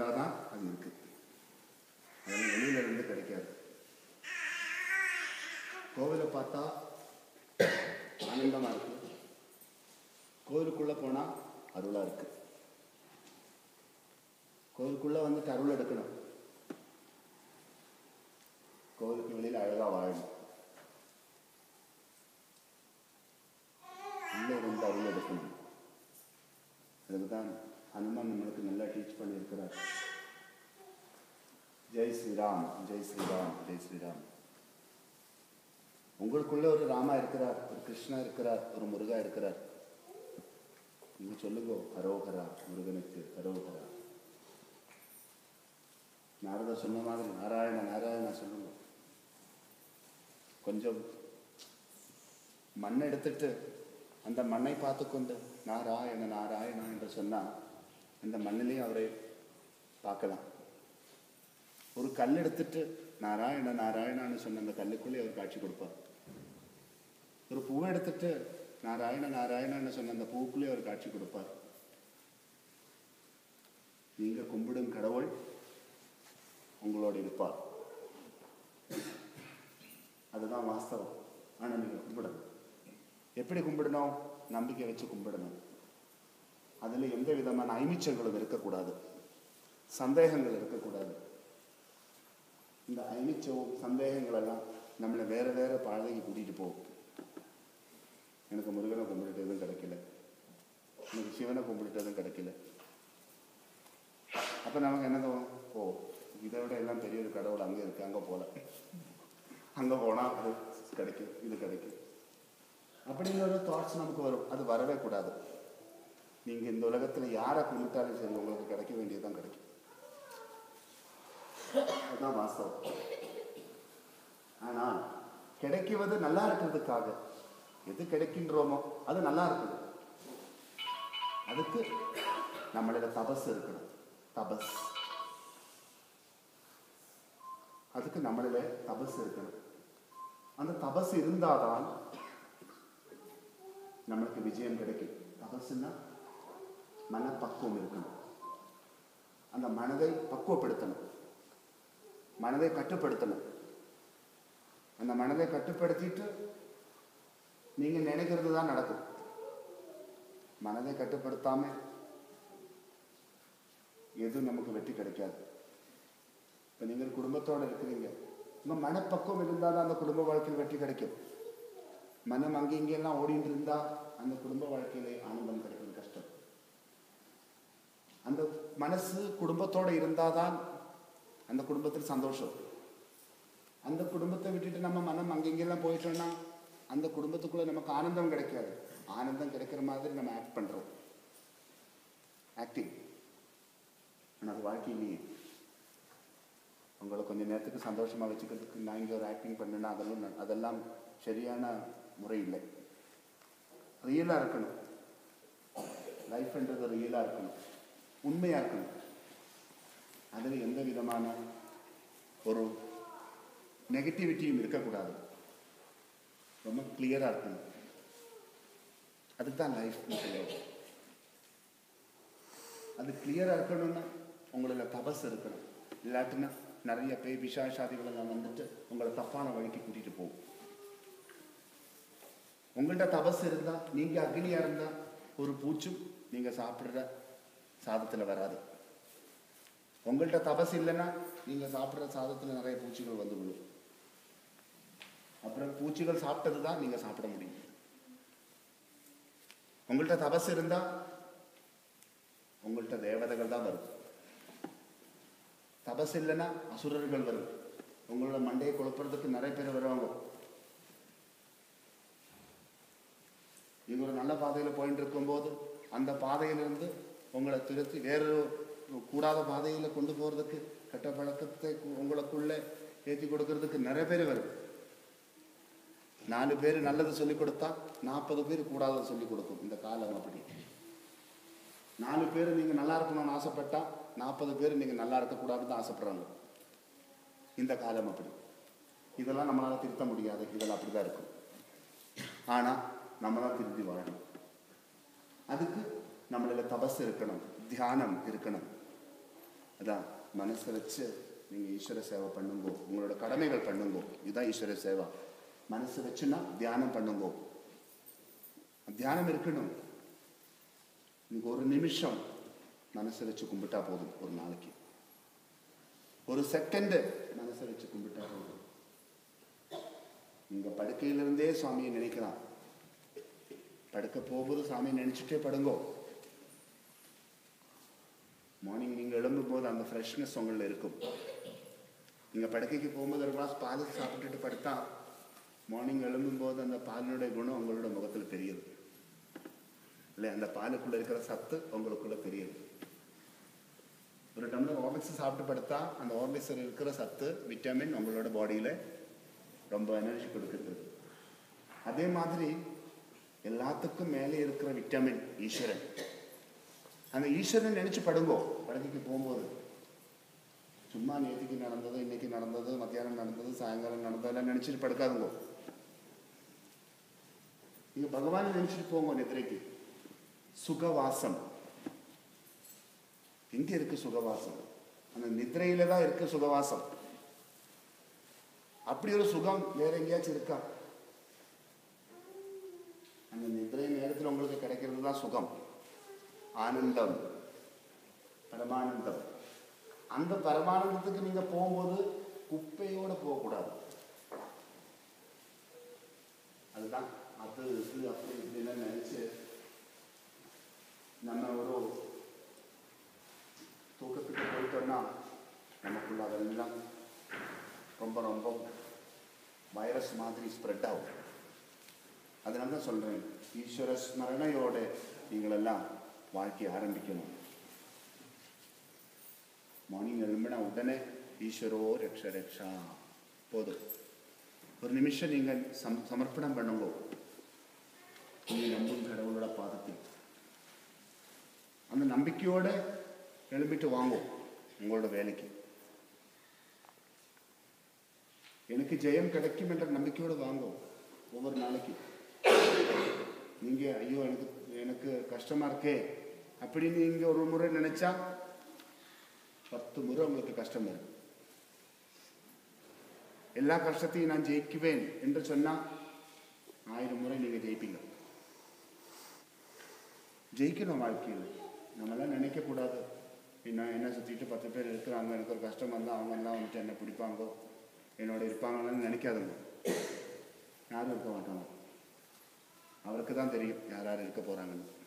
இருந்தால் தான் அது இருக்கு அதெல்லாம் வெளியில இருந்து கிடைக்காது கோவிலை பார்த்தா ஆனந்தமா இருக்கு கோவிலுக்குள்ள போனா அருளா இருக்கு கோவிலுக்குள்ள வந்துட்டு அருள் எடுக்கணும் கோவிலுக்கு வெளியில அழகா வாழணும் உள்ள இருந்து அருள் எடுக்கணும் அதுக்கு தான் ஹனுமான் நம்மளுக்கு நல்லா டீச் பண்ணியிருக்கிறார் ஜெய் ஸ்ரீராம் ஜெய் ஸ்ரீராம் ஜெய் ஸ்ரீராம் உங்களுக்குள்ள ஒரு ராமா இருக்கிறார் ஒரு கிருஷ்ணா இருக்கிறார் ஒரு முருகா இருக்கிறார் நீங்க சொல்லுங்க ஹரோஹரா முருகனுக்கு ஹரோஹரா நாரதர் சொன்ன மாதிரி நாராயண நாராயணா சொல்லுங்க கொஞ்சம் மண்ணை எடுத்துட்டு அந்த மண்ணை பார்த்துக்கொண்டு நாராயண நாராயணா என்று சொன்னால் அந்த மண்ணிலையும் அவரை பார்க்கலாம் ஒரு கல் எடுத்துட்டு நாராயண நாராயணான்னு சொன்ன அந்த கல்லுக்குள்ளே அவர் காட்சி கொடுப்பார் ஒரு பூவை எடுத்துட்டு நாராயண நாராயணன்னு சொன்ன அந்த பூவுக்குள்ளே அவர் காட்சி கொடுப்பார் நீங்க கும்பிடும் கடவுள் உங்களோடு இருப்பார் அதுதான் வாஸ்தவம் ஆனா நீங்க கும்பிடணும் எப்படி கும்பிடணும் நம்பிக்கை வச்சு கும்பிடணும் அதுல எந்த விதமான ஐமிச்சங்களும் இருக்கக்கூடாது சந்தேகங்கள் இருக்கக்கூடாது இந்த ஐமிச்சம் சந்தேகங்கள் எல்லாம் நம்மளை வேற வேற பாதைக்கு கூட்டிட்டு போகும் எனக்கு முருகனை கும்பிட்டுட்டதும் கிடைக்கல எனக்கு சிவனை கும்பிட்டுட்டதும் கிடைக்கல அப்ப நமக்கு என்ன தோணும் ஓ இதை விட எல்லாம் பெரிய ஒரு கடவுள் அங்கே இருக்கு அங்க போல அங்க போனா அது கிடைக்கும் இது கிடைக்கும் அப்படிங்கிற ஒரு தாட்ஸ் நமக்கு வரும் அது வரவே கூடாது நீங்க இந்த உலகத்துல யாரை கும்பிட்டாலும் சரி உங்களுக்கு கிடைக்க வேண்டியதுதான் கிடைக்கும் அதுதான் வாஸ்தவம் ஆனால் கிடைக்குவது நல்லா இருக்கிறதுக்காக எது கிடைக்கின்றோமோ அது நல்லா இருக்குது அதுக்கு நம்மளோட தபஸ் இருக்கணும் தபஸ் அதுக்கு நம்மளோட தபஸ் இருக்கணும் அந்த தபஸ் இருந்தாதான் நம்மளுக்கு விஜயம் கிடைக்கும் தபஸ்னா மனப்பக்குவம் இருக்கணும் அந்த மனதை பக்குவப்படுத்தணும் மனதை கட்டுப்படுத்தணும் அந்த மனதை கட்டுப்படுத்திட்டு நீங்க நினைக்கிறது தான் நடக்கும் மனதை கட்டுப்படுத்தாம எதுவும் நமக்கு வெற்றி கிடைக்காது இப்ப நீங்கள் குடும்பத்தோட இருக்கிறீங்க உங்க மனப்பக்குவம் இருந்தால் தான் அந்த குடும்ப வாழ்க்கையில் வெற்றி கிடைக்கும் மனம் அங்கே இங்கெல்லாம் ஓடிட்டு இருந்தா அந்த குடும்ப வாழ்க்கையில ஆனந்தம் கிடைக்கிறது கஷ்டம் அந்த மனசு குடும்பத்தோட இருந்தாதான் அந்த குடும்பத்தில் சந்தோஷம் அந்த குடும்பத்தை விட்டுட்டு நம்ம மனம் அங்கெங்கெல்லாம் போயிட்டோம்னா அந்த குடும்பத்துக்குள்ள நமக்கு ஆனந்தம் கிடைக்காது ஆனந்தம் கிடைக்கிற மாதிரி நம்ம ஆக்ட் பண்றோம் ஆக்டிங் ஆனால் அது வாழ்க்கையிலேயே உங்களை கொஞ்ச நேரத்துக்கு சந்தோஷமா வச்சுக்கிறதுக்கு நான் இங்கே ஒரு ஆக்டிங் பண்ணேன்னா அதெல்லாம் ந- அதெல்லாம் சரியான முறை இல்லை ரியலாக இருக்கணும் லைஃப்ன்றது ரியலாக இருக்கணும் உண்மையாக இருக்கணும் அதில் எந்த விதமான ஒரு நெகட்டிவிட்டியும் இருக்கக்கூடாது ரொம்ப கிளியராக இருக்கணும் அதுக்கு தான் லைஃப் அது கிளியராக இருக்கணும்னா உங்களோட தபஸ் இருக்கணும் இல்லாட்டினா நிறைய பேய் பிசாசாதிகள் எல்லாம் வந்துட்டு உங்களை தப்பான வழிக்கு கூட்டிட்டு போகும் உங்கள்கிட்ட தபஸ் இருந்தா நீங்க அக்னியா இருந்தா ஒரு பூச்சும் நீங்க சாப்பிடுற சாதத்துல வராது உங்கள்கிட்ட தபஸ் இல்லைன்னா நீங்க சாப்பிடுற சாதத்துல நிறைய பூச்சிகள் வந்து விழும் அப்புறம் பூச்சிகள் சாப்பிட்டது தான் நீங்க சாப்பிட முடியும் உங்கள்கிட்ட தபஸ் இருந்தா உங்கள்கிட்ட தேவதைகள் தான் வரும் தபஸ் இல்லைன்னா அசுரர்கள் வரும் உங்களோட மண்டையை குழப்புறதுக்கு நிறைய பேர் வருவாங்க நீங்க ஒரு நல்ல பாதையில போயிட்டு இருக்கும்போது அந்த பாதையிலிருந்து உங்களை திருத்தி வேறொரு கூடாத பாதையில கொண்டு போறதுக்கு கெட்ட பழக்கத்தை கு- உங்களுக்குள்ள ஏற்றி கொடுக்கறதுக்கு நிறைய பேர் வரும் நாலு பேர் நல்லது சொல்லி கொடுத்தா நாற்பது பேர் கூடாதது சொல்லி கொடுக்கும் இந்த காலம் அப்படி நாலு பேர் நீங்க நல்லா இருக்கணும்னு ஆசைப்பட்டா நாற்பது பேர் நீங்க நல்லா இருக்கக்கூடாதுன்னு ஆசைப்படுறாங்க இந்த காலம் அப்படி இதெல்லாம் நம்மளால திருத்த முடியாது இதெல்லாம் அப்படிதான் இருக்கும் ஆனா நம்ம தான் திருத்தி வாழணும் அதுக்கு நம்மளோட தபஸ் இருக்கணும் தியானம் இருக்கணும் அதான் மனசை வச்சு நீங்கள் ஈஸ்வர சேவை பண்ணுங்கோ உங்களோட கடமைகள் பண்ணுங்கோ இதுதான் ஈஸ்வர சேவா மனசு வச்சுன்னா தியானம் பண்ணுங்கோ தியானம் இருக்கணும் நீங்க ஒரு நிமிஷம் மனசை வச்சு கும்பிட்டா போதும் ஒரு நாளைக்கு ஒரு செகண்ட் மனசை வச்சு கும்பிட்டா போதும் நீங்க படுக்கையிலிருந்தே சுவாமியை நினைக்கலாம் படுக்க போகும்போது சாமியை நினைச்சிட்டே படுங்கோ மார்னிங் நீங்க எழும்பும் போது அந்த ஃப்ரெஷ்னஸ் உங்களில் இருக்கும் நீங்க படுக்கைக்கு போகும்போது ஒரு கிளாஸ் பால் சாப்பிட்டுட்டு படுத்தா மார்னிங் எழும்பும் போது அந்த பாலினுடைய குணம் உங்களோட முகத்தில் தெரியுது இல்லை அந்த பாலுக்குள்ள இருக்கிற சத்து உங்களுக்குள்ள தெரியுது ஒரு டம்ளர் ஹார்லிக்ஸ் சாப்பிட்டு படுத்தா அந்த ஹார்லிக்ஸில் இருக்கிற சத்து விட்டமின் உங்களோட பாடியில ரொம்ப எனர்ஜி கொடுக்குறது அதே மாதிரி எல்லாத்துக்கும் மேலே இருக்கிற விட்டமின் ஈஸ்வரன் அந்த ஈஸ்வரன் நினைச்சு படுங்கோ படுக்கைக்கு போகும்போது சும்மா நேற்றுக்கு நடந்தது இன்னைக்கு நடந்தது மத்தியானம் நடந்தது சாயங்காலம் நடந்ததெல்லாம் நினைச்சிட்டு படுக்காதுங்கோ நீங்க பகவானை நினைச்சிட்டு போங்க நிதிரைக்கு சுகவாசம் எங்க இருக்கு சுகவாசம் அந்த நிதிரையில தான் இருக்கு சுகவாசம் அப்படி ஒரு சுகம் வேற எங்கேயாச்சும் இருக்கா அந்த நிதிரை நேரத்தில் உங்களுக்கு கிடைக்கிறது தான் சுகம் ஆனந்தம் பரமானந்தம் அந்த பரமானந்தத்துக்கு நீங்க போகும்போது குப்பையோட போகக்கூடாது அதுதான் அது இது அப்படி இப்படிலாம் நினைச்சு நம்ம ஒரு தூக்கத்துக்கு போயிட்டோம்னா நமக்குள்ள அதெல்லாம் ரொம்ப ரொம்ப வைரஸ் மாதிரி ஸ்ப்ரெட் ஆகும் அதனால தான் சொல்கிறேன் ஈஸ்வர ஸ்மரணையோட நீங்களெல்லாம் வாழ்க்கையை ஆரம்பிக்கணும் மார்னிங் எழும்பினா உடனே ஈஸ்வரோ ரக்ஷ ரக்ஷா போதும் ஒரு நிமிஷம் நீங்கள் சம் சமர்ப்பணம் பண்ணுங்க நீங்கள் நம்பும் கடவுளோட பாதத்தில் அந்த நம்பிக்கையோட எழும்பிட்டு வாங்கும் உங்களோட வேலைக்கு எனக்கு ஜெயம் கிடைக்கும் என்ற நம்பிக்கையோடு வாங்கும் ஒவ்வொரு நாளைக்கு நீங்க ஐயோ எனக்கு எனக்கு கஷ்டமா இருக்கே அப்படின்னு நீங்க ஒரு முறை நினைச்சா பத்து முறை உங்களுக்கு கஷ்டம் வரும் எல்லா கஷ்டத்தையும் நான் ஜெயிக்குவேன் என்று சொன்னா ஆயிரம் முறை நீங்க ஜெயிப்பீங்க ஜெயிக்கணும் வாழ்க்கையில் நம்மளாம் நினைக்க கூடாது என்ன என்ன சுற்றிட்டு பத்து பேர் இருக்கிறாங்க எனக்கு ஒரு கஷ்டம் வந்தால் அவங்க எல்லாம் வந்துட்டு என்ன பிடிப்பாங்கோ என்னோட இருப்பாங்கன்னு நினைக்காதுங்க யாரும் இருக்க மாட்டாங்க அவருக்கு தான் தெரியும் யார் யார் இருக்க போகிறாங்கன்னு